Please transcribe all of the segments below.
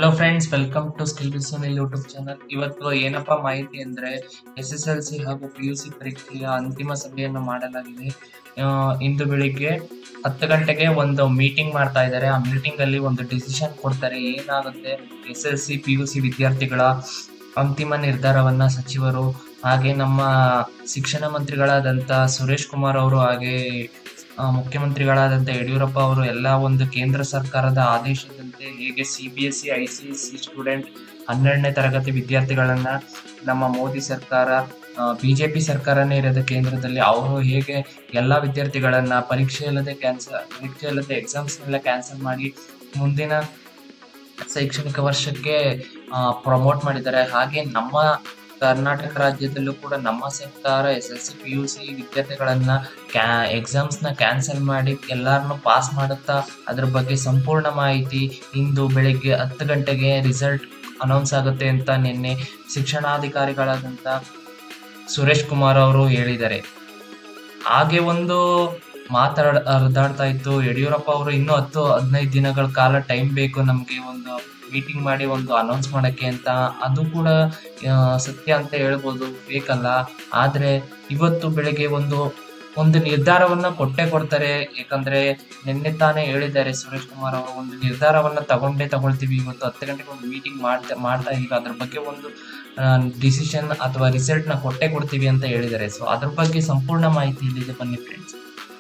hello friends welcome to skill ಬಿಸುನಿಲ್ YouTube channel ಇವತ್ತು ಏನಪ್ಪಾ ಮಾಹಿತಿ ಅಂದ್ರೆ ಎಸ್ ಎಸ್ ಎಲ್ ಸಿ ಹಾಗೂ ಪಿ ಯು ಸಿ ಪರೀಕ್ಷೆಯ ಅಂತಿಮ ಸಭೆಯನ್ನು ಮಾಡಲಾಗಿದೆ ಆ, ಇಂದು ಬೆಳಿಗ್ಗೆ ಹತ್ತು ಗಂಟೆಗೆ ಒಂದು ಮೀಟಿಂಗ್ ಮಾಡ್ತಾ ಇದ್ದಾರೆ ಆ ಮೀಟಿಂಗ್ ಅಲ್ಲಿ ಒಂದು ಡಿಸಿಷನ್ ಕೊಡ್ತಾರೆ ಏನಾಗುತ್ತೆ S L C P U C ವಿದ್ಯಾರ್ಥಿಗಳ ಅಂತಿಮ ನಿರ್ಧಾರವನ್ನ ಸಚಿವರು ಹಾಗೆ ನಮ್ಮ ಶಿಕ್ಷಣ ಮಂತ್ರಿಗಳಾದಂತ ಸುರೇಶ್ ಕುಮಾರ್ ಅವರು ಹಾಗೆ ಆ, ಮುಖ್ಯಮಂತ್ರಿಗಳಾದಂಥ ಯಡಿಯೂರಪ್ಪ ಅವರು ಎಲ್ಲ ಒಂದು ಕೇಂದ್ರ ಸರ್ಕಾರದ ಆದೇಶದಂತೆ ಹೇಗೆ C B S C I C S C student ಹನ್ನೆರಡನೇ ತರಗತಿ ವಿದ್ಯಾರ್ಥಿಗಳನ್ನ ನಮ್ಮ ಮೋದಿ ಸರ್ಕಾರ ಬಿಜೆಪಿ ಸರ್ಕಾರನೇ ಇರೋದ ಕೇಂದ್ರದಲ್ಲಿ ಅವರು ಹೇಗೆ ಎಲ್ಲ ವಿದ್ಯಾರ್ಥಿಗಳನ್ನ ಪರೀಕ್ಷೆ ಇಲ್ಲದೆ ಕ್ಯಾನ್ಸಲ್ ಪರೀಕ್ಷೆ ಇಲ್ಲದೆ ಎಕ್ಸಾಮ್ಸ್ ಎಲ್ಲ ಕ್ಯಾನ್ಸಲ್ ಮಾಡಿ ಮುಂದಿನ ಶೈಕ್ಷಣಿಕ ವರ್ಷಕ್ಕೆ ಪ್ರಮೋಟ್ ಮಾಡಿದ್ದಾರೆ ಹಾಗೆ ನಮ್ಮ ಕರ್ನಾಟಕ ರಾಜ್ಯದಲ್ಲೂ ಕೂಡ ನಮ್ಮ ಸರ್ಕಾರ S L C P U C ವಿದ್ಯಾರ್ಥಿಗಳನ್ನ ಕ್ಯಾ ಎಕ್ಸಾಮ್ಸ್ನ ಕ್ಯಾನ್ಸಲ್ ಮಾಡಿ ಎಲ್ಲರನ್ನು ಪಾಸ್ ಮಾಡುತ್ತಾ ಅದ್ರ ಬಗ್ಗೆ ಸಂಪೂರ್ಣ ಮಾಹಿತಿ ಇಂದು ಬೆಳಿಗ್ಗೆ ಹತ್ತು ಗಂಟೆಗೆ ರಿಸಲ್ಟ್ ಅನೌನ್ಸ್ ಆಗುತ್ತೆ ಅಂತ ನಿನ್ನೆ ಶಿಕ್ಷಣಾಧಿಕಾರಿಗಳಾದಂಥ ಸುರೇಶ್ ಕುಮಾರ್ ಅವರು ಹೇಳಿದ್ದಾರೆ ಹಾಗೆ ಒಂದು ಮಾತಾಡ ಹರಿದಾಡ್ತಾ ಇತ್ತು ಯಡಿಯೂರಪ್ಪ ಅವರು ಇನ್ನೂ ಹತ್ತು ಹದಿನೈದು ದಿನಗಳ ಕಾಲ ಟೈಮ್ ಬೇಕು ನಮಗೆ ಒಂದು ಮೀಟಿಂಗ್ ಮಾಡಿ ಒಂದು ಅನೌನ್ಸ್ ಮಾಡಕ್ಕೆ ಅಂತ ಅದು ಕೂಡ ಆ, ಸತ್ಯ ಅಂತ ಹೇಳ್ಬೋದು ಬೇಕಲ್ಲ ಆದ್ರೆ ಇವತ್ತು ಬೆಳಿಗ್ಗೆ ಒಂದು ಒಂದು ನಿರ್ಧಾರವನ್ನ ಕೊಟ್ಟೆ ಕೊಡ್ತಾರೆ ಯಾಕಂದ್ರೆ ನಿನ್ನೆ ತಾನೇ ಹೇಳಿದ್ದಾರೆ ಸುರೇಶ್ ಕುಮಾರ್ ಅವರು ಒಂದು ನಿರ್ಧಾರವನ್ನ ತಗೊಂಡೇ ತಗೊಳ್ತೀವಿ ಇವತ್ತು ಹತ್ತು ಗಂಟೆಗೆ ಒಂದು ಮೀಟಿಂಗ್ ಮಾಡ್ತಾ ಮಾಡ್ತಾ ಇದೀವಿ ಅದ್ರ ಬಗ್ಗೆ ಒಂದು ಡಿಸಿಷನ್ ಅಥವಾ ರಿಸಲ್ಟ್ ನ ಕೊಟ್ಟೆ ಕೊಡ್ತೀವಿ ಅಂತ ಹೇಳಿದ್ದಾರೆ ಸೊ ಅದ್ರ ಬಗ್ಗೆ ಸಂಪೂರ್ಣ ಮಾಹಿತಿ ಇಲ್ಲಿದೆ ಬನ್ನಿ ಫ್ರೆಂಡ್ಸ್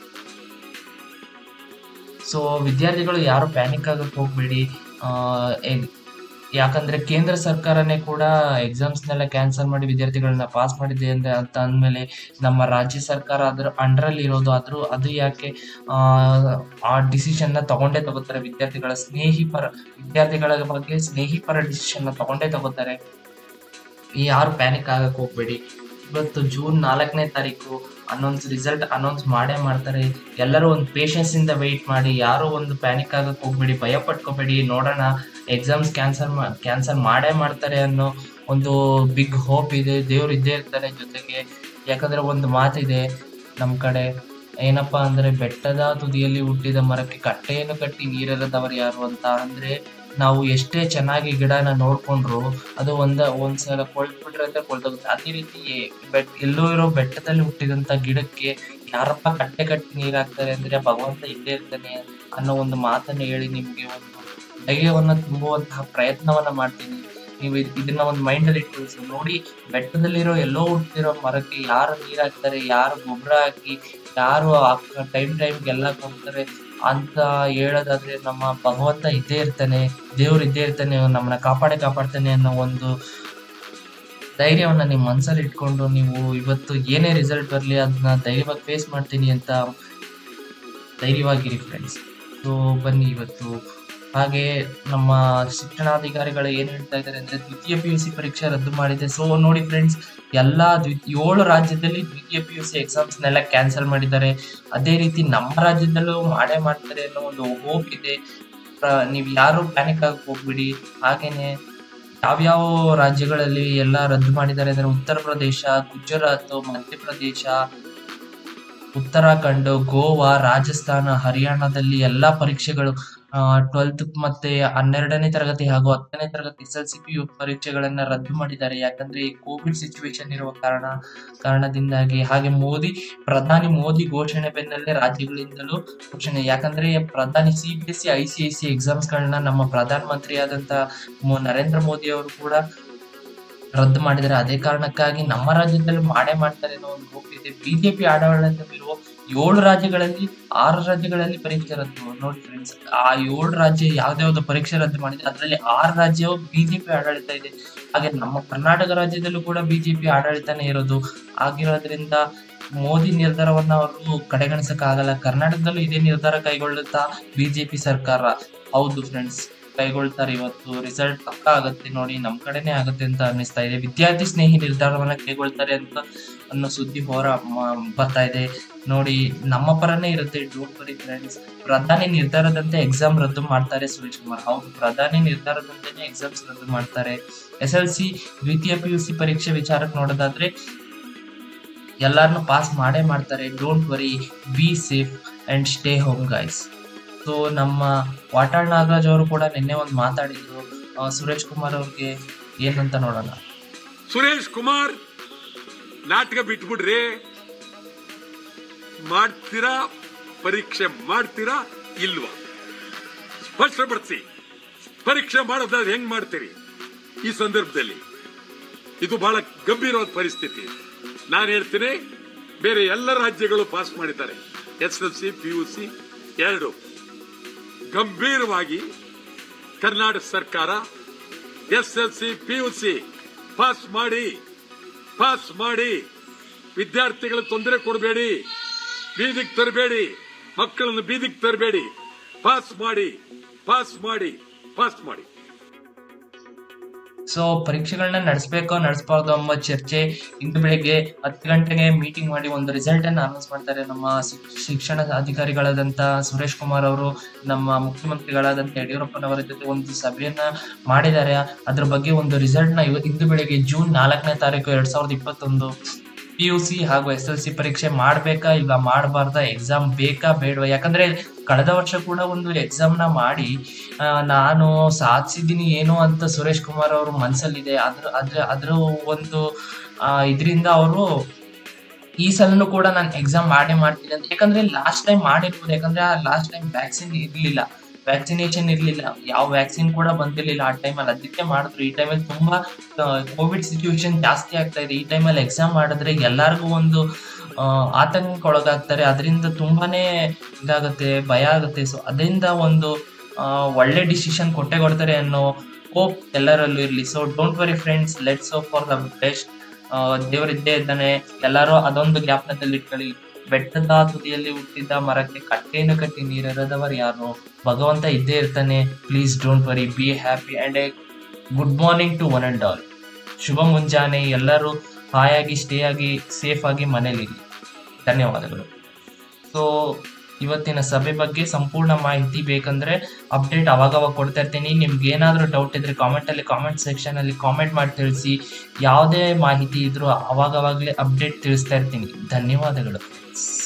ಸೊ ವಿದ್ಯಾರ್ಥಿಗಳು ಯಾರು ಪ್ಯಾನಿಕ್ ಆಗಕ್ಕೆ ಹೋಗ್ಬೇಡಿ ಆ, ಎ- ಯಾಕಂದ್ರೆ ಕೇಂದ್ರ ಸರ್ಕಾರನೇ ಕೂಡ ಎಕ್ಸಾಮ್ಸ್ನೆಲ್ಲ ಕ್ಯಾನ್ಸಲ್ ಮಾಡಿ ವಿದ್ಯಾರ್ಥಿಗಳನ್ನ ಪಾಸ್ ಮಾಡಿದೆ ಅಂತ ಅಂತ ಅಂದಮೇಲೆ ನಮ್ಮ ರಾಜ್ಯ ಸರ್ಕಾರ ಅದ್ರ ಅಂಡರಲ್ಲಿ ಇರೋದು ಆದ್ರೂ ಅದು ಯಾಕೆ ಆ, ಆ ಡಿಸಿಷನ್ ನ ತಗೊಂಡೇ ತಗೋತಾರೆ ವಿದ್ಯಾರ್ಥಿಗಳ ಸ್ನೇಹಿ ಪರ ವಿದ್ಯಾರ್ಥಿಗಳ ಬಗ್ಗೆ ಸ್ನೇಹಿ ಪರ ಡಿಸಿಷನ್ ನ ತಗೊಂಡೇ ತಗೋತಾರೆ ಯಾರು ಪ್ಯಾನಿಕ್ ಆಗಕ್ ಹೋಗ್ಬೇಡಿ ಇವತ್ತು ಜೂನ್ ನಾಲ್ಕನೇ ತಾರೀಕು ಅನೌನ್ಸ್ ರಿಸಲ್ಟ್ ಅನೌನ್ಸ್ ಮಾಡೇ ಮಾಡ್ತಾರೆ ಎಲ್ಲರೂ ಒಂದು ಪೇಷನ್ಸ್ ಇಂದ ವೆಯ್ಟ್ ಮಾಡಿ ಯಾರು ಒಂದು ಪ್ಯಾನಿಕ್ ಆಗಕ್ ಹೋಗ್ಬೇಡಿ ಭಯ ಪಟ್ಕೋಬೇಡಿ ನೋಡೋಣ ಎಕ್ಸಾಮ್ಸ್ ಕ್ಯಾನ್ಸಲ್ ಕ್ಯಾನ್ಸಲ್ ಮಾಡೇ ಮಾಡ್ತಾರೆ ಅನ್ನೋ ಒಂದು ಬಿಗ್ ಹೋಪ್ ಇದೆ ದೇವ್ರು ಇದ್ದೇ ಇರ್ತಾರೆ ಜೊತೆಗೆ ಯಾಕಂದ್ರೆ ಒಂದು ಮಾತಿದೆ ನಮ್ಮ ಕಡೆ ಏನಪ್ಪಾ ಅಂದ್ರೆ ಬೆಟ್ಟದ ತುದಿಯಲ್ಲಿ ಹುಟ್ಟಿದ ಮರಕ್ಕೆ ಕಟ್ಟೆಯನ್ನು ಕಟ್ಟಿ ನೀರೆರೆದವರು ಯಾರು ಅಂತ ಅಂದ್ರೆ ನಾವು ಎಷ್ಟೇ ಚೆನ್ನಾಗಿ ಗಿಡನ ನೋಡ್ಕೊಂಡ್ರು ಅದು ಒಂದ ಒಂದ್ಸಲ ಕೊಳ್ಬಿಟ್ರೆ ಅಂತ ಕೊಳ್ತೋಗುತ್ತೆ ಅದೇ ರೀತಿ ಎ- ಬೆಟ್ ಎಲ್ಲೋ ಇರೋ ಬೆಟ್ಟದಲ್ಲಿ ಹುಟ್ಟಿದಂತ ಗಿಡಕ್ಕೆ ಯಾರಪ್ಪ ಕಟ್ಟೆ ಕಟ್ಟಿ ನೀರ್ ಹಾಕ್ತಾರೆ ಅಂದ್ರೆ ಭಗವಂತ ಇದ್ದೇ ಇರ್ತಾನೆ ಅನ್ನೋ ಒಂದು ಮಾತನ್ನ ಹೇಳಿ ನಿಮ್ಗೆ ಒಂದು ಧೈರ್ಯವನ್ನ ತುಂಬುವಂತಹ ಪ್ರಯತ್ನವನ್ನ ಮಾಡ್ತೀನಿ ನೀವು ಇದ್- ಇದನ್ನ ಒಂದು ಮೈಂಡ್ ಅಲ್ಲಿ ಇಟ್ಕೊಳ್ಳಿ ನೋಡಿ ಬೆಟ್ಟದಲ್ಲಿರೋ ಎಲ್ಲೋ ಹುಟ್ಟಿರೋ ಮರಕ್ಕೆ ಯಾರು ನೀರ್ ಹಾಕ್ತಾರೆ ಯಾರು ಗೊಬ್ಬರ ಹಾಕಿ ಯಾರು ಟೈಮ್ ಟೈಮ್ಗೆಲ್ಲ ಕೊಡ್ತಾರೆ ಅಂತ ಹೇಳೋದಾದ್ರೆ ನಮ್ಮ ಭಗವಂತ ಇದ್ದೇ ಇರ್ತಾನೆ ದೇವ್ರು ಇದ್ದೇ ಇರ್ತಾನೆ ನಮ್ಮನ್ನ ಕಾಪಾಡೆ ಕಾಪಾಡ್ತಾನೆ ಅನ್ನೋ ಒಂದು ಧೈರ್ಯವನ್ನ ನಿಮ್ಮ ಮನ್ಸಲ್ಲಿ ಇಟ್ಕೊಂಡು ನೀವು ಇವತ್ತು ಏನೇ ರಿಸಲ್ಟ್ ಬರಲಿ ಅದನ್ನ ಧೈರ್ಯವಾಗಿ ಫೇಸ್ ಮಾಡ್ತೀನಿ ಅಂತ ಧೈರ್ಯವಾಗಿರಿ ಫ್ರೆಂಡ್ಸ್ ಸೊ ಬನ್ನಿ ಇವತ್ತು ಹಾಗೆ ನಮ್ಮ ಶಿಕ್ಷಣಾಧಿಕಾರಿಗಳು ಏನ್ ಹೇಳ್ತಾ ಇದ್ದಾರೆ ಅಂದ್ರೆ ದ್ವಿತೀಯ ಪಿ ಯು ಸಿ ಪರೀಕ್ಷೆ ರದ್ದು ಮಾಡಿದೆ ಸೊ ನೋಡಿ ಫ್ರೆಂಡ್ಸ್ ಎಲ್ಲಾ ದ್ವಿ ಏಳು ರಾಜ್ಯದಲ್ಲಿ ದ್ವಿತೀಯ ಪಿ ಯು ಸಿ ಎಕ್ಸಾಮ್ಸ್ನೆಲ್ಲ ಕ್ಯಾನ್ಸಲ್ ಮಾಡಿದ್ದಾರೆ ಅದೇ ರೀತಿ ನಮ್ಮ ರಾಜ್ಯದಲ್ಲೂ ಮಾಡೇ ಮಾಡ್ತಾರೆ ಅನ್ನೋ ಒಂದು ಹೋಪ್ ಇದೆ ಪ್ರ- ನೀವ್ ಯಾರು ಪ್ಯಾನಿಕ್ ಆಗಕ್ ಹೋಗ್ಬಿಡಿ ಹಾಗೇನೆ ಯಾವ್ಯಾವ ರಾಜ್ಯಗಳಲ್ಲಿ ಎಲ್ಲ ರದ್ದು ಮಾಡಿದ್ದಾರೆ ಅಂದ್ರೆ ಉತ್ತರ ಪ್ರದೇಶ ಗುಜರಾತ್ ಮಧ್ಯಪ್ರದೇಶ ಉತ್ತರಾಖಂಡ್ ಗೋವಾ ರಾಜಸ್ಥಾನ ಹರಿಯಾಣದಲ್ಲಿ ಎಲ್ಲಾ ಪರೀಕ್ಷೆಗಳು ಟ್ವೆಲ್ತ್ ಮತ್ತೆ ಹನ್ನೆರಡನೇ ತರಗತಿ ಹಾಗೂ ಹತ್ತನೇ ತರಗತಿ S L C P U ಪರೀಕ್ಷೆಗಳನ್ನ ರದ್ದು ಮಾಡಿದ್ದಾರೆ ಯಾಕಂದ್ರೆ ಈ ಕೋವಿಡ್ ಸಿಚುವೇಶನ್ ಇರುವ ಕಾರಣ ಕಾರಣದಿಂದಾಗಿ ಹಾಗೆ ಮೋದಿ ಪ್ರಧಾನಿ ಮೋದಿ ಘೋಷಣೆ ಬೆನ್ನಲ್ಲೇ ರಾಜ್ಯಗಳಿಂದಲೂ ಘೋಷಣೆ ಯಾಕಂದ್ರೆ ಪ್ರಧಾನಿ C B S C I C I C exams ಗಳನ್ನ ನಮ್ಮ ಪ್ರಧಾನ ಮಂತ್ರಿ ಆದಂತ ಮೊ- ನರೇಂದ್ರ ಮೋದಿ ಅವರು ಕೂಡ ರದ್ದು ಮಾಡಿದ್ದಾರೆ ಅದೇ ಕಾರಣಕ್ಕಾಗಿ ನಮ್ಮ ರಾಜ್ಯದಲ್ಲೂ ಮಾಡೇ ಮಾಡ್ತಾರೆ ಅನ್ನೋ ಒಂದು ಹೋಪ್ ಇದೆ ಬಿಜೆಪಿ ಆಡಳಿತವಿರುವ ಏಳು ರಾಜ್ಯಗಳಲ್ಲಿ ಆರು ರಾಜ್ಯಗಳಲ್ಲಿ ಪರೀಕ್ಷೆ ರದ್ದು ನೋಡಿ ಫ್ರೆಂಡ್ಸ್ ಆ ಏಳು ರಾಜ್ಯ ಯಾವ್ದಾವ್ದು ಪರೀಕ್ಷೆ ರದ್ದು ಮಾಡಿದೆ ಅದರಲ್ಲಿ ಆರು ರಾಜ್ಯವು ಬಿಜೆಪಿ ಆಡಳಿತ ಇದೆ ಹಾಗೆ ನಮ್ಮ ಕರ್ನಾಟಕ ರಾಜ್ಯದಲ್ಲೂ ಕೂಡ ಬಿಜೆಪಿ ಆಡಳಿತನೇ ಇರೋದು ಆಗಿರೋದ್ರಿಂದ ಮೋದಿ ನಿರ್ಧಾರವನ್ನ ಅವರು ಕಡೆಗಣಿಸಕ್ ಆಗಲ್ಲ ಕರ್ನಾಟಕದಲ್ಲೂ ಇದೇ ನಿರ್ಧಾರ ಕೈಗೊಳ್ಳುತ್ತಾ ಬಿಜೆಪಿ ಸರ್ಕಾರ ಹೌದು ಫ್ರೆಂಡ್ಸ್ ಕೈಗೊಳ್ತಾರೆ ಇವತ್ತು ರಿಸಲ್ಟ್ ಪಕ್ಕ ಆಗತ್ತೆ ನೋಡಿ ನಮ್ ಕಡೆನೆ ಆಗತ್ತೆ ಅಂತ ಅನ್ನಿಸ್ತಾ ಇದೆ ವಿದ್ಯಾರ್ಥಿ ಸ್ನೇಹಿ ನಿರ್ಧಾರವನ್ನ ಕೈಗೊಳ್ತಾರೆ ಅಂತ ಅನ್ನೋ ಸುದ್ದಿ ಹೊರ ಮ- ಬರ್ತಾ ಇದೆ ನೋಡಿ ನಮ್ಮ ಪರನೇ ಇರುತ್ತೆ ಡೋಂಟ್ ವರಿ ಫ್ರೆಂಡ್ಸ್ ಪ್ರಧಾನಿ ನಿರ್ಧಾರದಂತೆ ಎಕ್ಸಾಮ್ ರದ್ದು ಮಾಡ್ತಾರೆ ಸುರೇಶ್ ಕುಮಾರ್ ಹೌದು ಪ್ರಧಾನಿ ನಿರ್ಧಾರದಂತೆನೇ ಎಕ್ಸಾಮ್ಸ್ ರದ್ದು ಮಾಡ್ತಾರೆ ಎಸ್ ಎಲ್ ಸಿ ದ್ವಿತೀಯ ಪಿ ಯು ಸಿ ಪರೀಕ್ಷೆ ವಿಚಾರಕ್ಕೆ ನೋಡೋದಾದ್ರೆ ಎಲ್ಲಾರನ್ನು ಪಾಸ್ ಮಾಡೇ ಮಾಡ್ತಾರೆ don't worry be safe and stay home guys so ನಮ್ಮ ವಾಟಾಳ್ ನಾಗರಾಜ್ ಅವರು ಕೂಡ ನಿನ್ನೆ ಒಂದು ಮಾತಾಡಿದ್ರು ಆ, ಸುರೇಶ್ ಕುಮಾರ್ ಅವ್ರಿಗೆ ಏನಂತ ನೋಡೋಣ ಸುರೇಶ್ ಕುಮಾರ್ ನಾಟಕ ಬಿಟ್ಬಿಡ್ರಿ ಮಾಡ್ತೀರಾ ಪರೀಕ್ಷೆ ಮಾಡ್ತೀರಾ ಇಲ್ವಾ ಸ್ಪಷ್ಟಪಡಿಸಿ ಪರೀಕ್ಷೆ ಮಾಡೋದಾದ್ರೆ ಹೆಂಗ್ ಮಾಡ್ತೀರಿ ಈ ಸಂದರ್ಭದಲ್ಲಿ ಇದು ಬಹಳ ಗಂಭೀರವಾದ ಪರಿಸ್ಥಿತಿ ನಾನು ಹೇಳ್ತೀನಿ ಬೇರೆ ಎಲ್ಲ ರಾಜ್ಯಗಳು ಪಾಸ್ ಮಾಡಿದ್ದಾರೆ S L C P U C ಎರಡು ಗಂಭೀರವಾಗಿ ಕರ್ನಾಟಕ ಸರ್ಕಾರ S L C P U C pass ಮಾಡಿ ಪಾಸ್ ಮಾಡಿ ವಿದ್ಯಾರ್ಥಿಗಳ ತೊಂದರೆ ಕೊಡಬೇಡಿ ಬೀದಿಗೆ ತರಬೇಡಿ ಮಕ್ಕಳನ್ನು ಬೀದಿಗೆ ತರಬೇಡಿ ಪಾಸ್ ಮಾಡಿ ಪಾಸ್ ಮಾಡಿ ಪಾಸ್ ಮಾಡಿ ಸೊ ಪರೀಕ್ಷೆಗಳನ್ನ ನಡೆಸಬೇಕೋ ನಡೆಸಬಾರ್ದು ಎಂಬ ಚರ್ಚೆ ಇಂದು ಬೆಳಿಗ್ಗೆ ಹತ್ತು ಗಂಟೆಗೆ ಮೀಟಿಂಗ್ ಮಾಡಿ ಒಂದು ರಿಸಲ್ಟ್ ಅನ್ನು ಅನೌನ್ಸ್ ಮಾಡ್ತಾರೆ ನಮ್ಮ ಶಿಕ್- ಶಿಕ್ಷಣ ಅಧಿಕಾರಿಗಳಾದಂತ ಸುರೇಶ್ ಕುಮಾರ್ ಅವರು ನಮ್ಮ ಮುಖ್ಯಮಂತ್ರಿಗಳಾದಂತ ಯಡಿಯೂರಪ್ಪನವರ ಜೊತೆ ಒಂದು ಸಭೆಯನ್ನ ಮಾಡಿದ್ದಾರೆ ಅದ್ರ ಬಗ್ಗೆ ಒಂದು ರಿಸಲ್ಟ್ ನ ಇವ- ಇಂದು ಬೆಳಿಗ್ಗೆ ಜೂನ್ ನಾಲ್ಕನೇ ತಾರೀಕು ಎರಡ್ ಸಾವಿರದ ಇಪ್ಪತ್ತೊಂದು ಪಿ ಯು ಸಿ ಹಾಗೂ ಎಸ್ ಎಲ್ ಸಿ ಪರೀಕ್ಷೆ ಮಾಡ್ಬೇಕಾ ಇಲ್ಲ ಮಾಡಬಾರ್ದಾ ಎಕ್ಸಾಮ್ ಬೇಕಾ ಬೇಡವಾ ಯಾಕಂದ್ರೆ ಕಳೆದ ವರ್ಷ ಕೂಡ ಒಂದು ಎಕ್ಸಾಮ್ ನ ಮಾಡಿ ಆ, ನಾನು ಸಾಧಿಸಿದ್ದೀನಿ ಏನೋ ಅಂತ ಸುರೇಶ್ ಕುಮಾರ್ ಅವ್ರ ಮನ್ಸಲ್ಲಿದೆ ಅದ್ರ ಅದ್ರ ಅದ್ರ ಒಂದು ಇದರಿಂದ ಅವರು ಈ ಸಲನು ಕೂಡ ನಾನು ಎಕ್ಸಾಮ್ ಮಾಡೇ ಮಾಡ್ತೀನಿ ಅಂತ ಯಾಕಂದ್ರೆ ಲಾಸ್ಟ್ ಟೈಮ್ ಮಾಡಿರ್ಬೋದು ಯಾಕಂದ್ರೆ ಲಾಸ್ಟ್ ಟೈಮ್ ವ್ಯಾಕ್ಸಿನ್ ಇರ್ಲಿಲ್ಲ ವ್ಯಾಕ್ಸಿನೇಷನ್ ಇರ್ಲಿಲ್ಲ ಯಾವ ವ್ಯಾಕ್ಸಿನ್ ಕೂಡ ಬಂದಿರ್ಲಿಲ್ಲ ಆ ಟೈಮಲ್ಲಿ ಅದಕ್ಕೆ ಮಾಡಿದ್ರು ಈ ಟೈಮಲ್ಲಿ ತುಂಬಾ ಕೋವಿಡ್ ಸಿಚುವೇಶನ್ ಜಾಸ್ತಿ ಆಗ್ತಾ ಇದೆ ಈ ಟೈಮಲ್ಲಿ ಎಕ್ಸಾಮ್ ಮಾಡಿದ್ರೆ ಎಲ್ಲರಿಗೂ ಒಂದು ಆ, ಆತಂಕಕ್ಕೆ ಒಳಗಾಗ್ತಾರೆ ಅದರಿಂದ ತುಂಬಾನೇ ಇದಾಗುತ್ತೆ ಭಯ ಆಗುತ್ತೆ ಸೊ ಅದರಿಂದ ಒಂದು ಆ, ಒಳ್ಳೆ ಡಿಸಿಷನ್ ಕೊಟ್ಟೆ ಕೊಡ್ತಾರೆ ಅನ್ನೋ ಹೋಪ್ ಎಲ್ಲರಲ್ಲೂ ಇರಲಿ so don't worry friends let's hope for the best ದೇವರಿದ್ದೇ ಇದ್ದಾನೆ ಎಲ್ಲರೂ ಅದೊಂದು ಜ್ಞಾಪನದಲ್ಲಿ ಇಟ್ಕೊಳ್ಳಿ ಬೆಟ್ಟದ ತುದಿಯಲ್ಲಿ ಹುಟ್ಟಿದ ಮರಕ್ಕೆ ಕಟ್ಟೆಯನ್ನು ಕಟ್ಟಿ ನೀರೆರೆದವರು ಯಾರು ಭಗವಂತ ಇದ್ದೇ ಇರ್ತಾನೆ please don't worry be happy and a good morning to one and all ಶುಭ ಮುಂಜಾನೆ ಎಲ್ಲರೂ ಹಾಯಾಗಿ ಸ್ಟೇ ಆಗಿ ಸೇಫ್ ಆಗಿ ಮನೇಲಿರಿ ಧನ್ಯವಾದಗಳು ಸೊ ಇವತ್ತಿನ ಸಭೆ ಬಗ್ಗೆ ಸಂಪೂರ್ಣ ಮಾಹಿತಿ ಬೇಕಂದ್ರೆ ಅಪ್ಡೇಟ್ ಅವಾಗವಾಗ ಕೊಡ್ತಾ ಇರ್ತೀನಿ ನಿಮ್ಗೆ ಏನಾದರೂ ಡೌಟ್ ಇದ್ರೆ ಕಾಮೆಂಟ್ ಅಲ್ಲಿ ಕಾಮೆಂಟ್ ಸೆಕ್ಷನ್ ಅಲ್ಲಿ ಕಾಮೆಂಟ್ ಮಾಡಿ ತಿಳಿಸಿ ಯಾವುದೇ ಮಾಹಿತಿ ಇದ್ರೂ ಅವಾಗವಾಗಲೇ ಅಪ್ಡೇಟ್ ತಿಳಿಸ್ತಾ ಇರ್ತೀನಿ ಧನ್ಯವಾದಗಳು